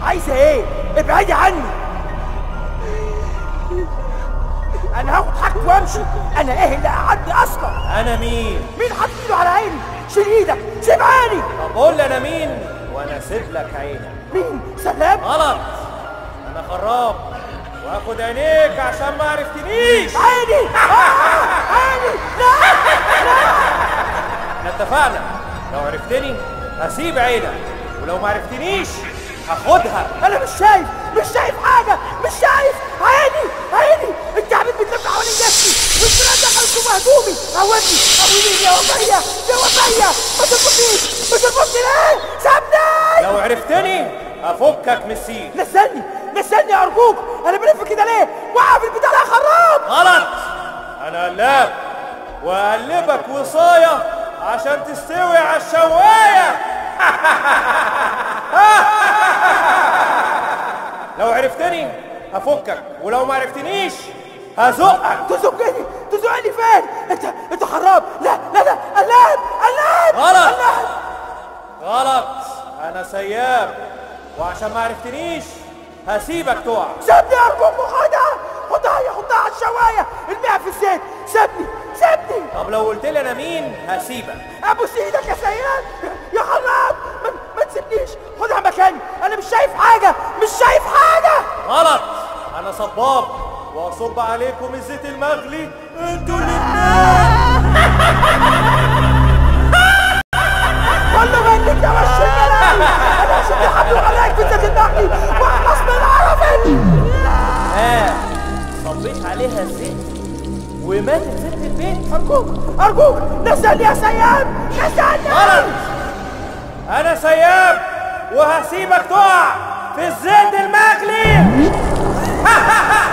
عايزه ايه ابعدي عني انا هاخد حاجتي وامشي انا ايه اللي قعدني اصلا انا مين مين حط ايده على عيني شيل ايدك سيب عيني طب قول لي انا مين وانا اسيب لك عينك مين سلام غلط انا خراب واخد عينيك عشان ما عرفتنيش عيني آه، عيني لا احنا اتفقنا لو عرفتني هسيب عينك ولو ما عرفتنيش هاخدها انا مش شايف مش شايف حاجه مش شايف عيني عيني التعبير بتلف حوالين نفسي والسرعه دخلت جوه هدومي قوتني قوتني يا وفيه يا وفيه ما تربطنيش ما تربطني ليه سابني لو عرفتني هفكك من السير نزلني نزلني ارجوك انا بلف كده ليه وقف البتاع يا خراب غلط انا قلاب واقلبك وصايه عشان تستوي على الشوايه لو عرفتني هفكك ولو ما عرفتنيش هزقك تزقني تزقني فين انت انت خراب لا لا لا قلاب قلاب غلط. قلاب غلط انا سياب وعشان ما عرفتنيش هسيبك تقع سيبني ارجوك وخدها خدها يا خدها على الشوايه ارميها في الزيت سيبني سيبني طب لو قلت لي انا مين هسيبك ابوس ايدك يا سيد يا خراب ما, ما تسيبنيش خدها مكاني انا مش شايف حاجه مش شايف حاجه غلط انا صباب واصب عليكم الزيت المغلي انتوا الاتنين كله منك يا وش الكلام انا هشد الحبل وخليك في الزيت المحلي واخلص من عرفي اه صبيت عليها الزيت وماتت ست البيت ارجوك ارجوك نزلني يا سيد نزلني غلط انا سياب وهسيبك تقع في الزيت المغلي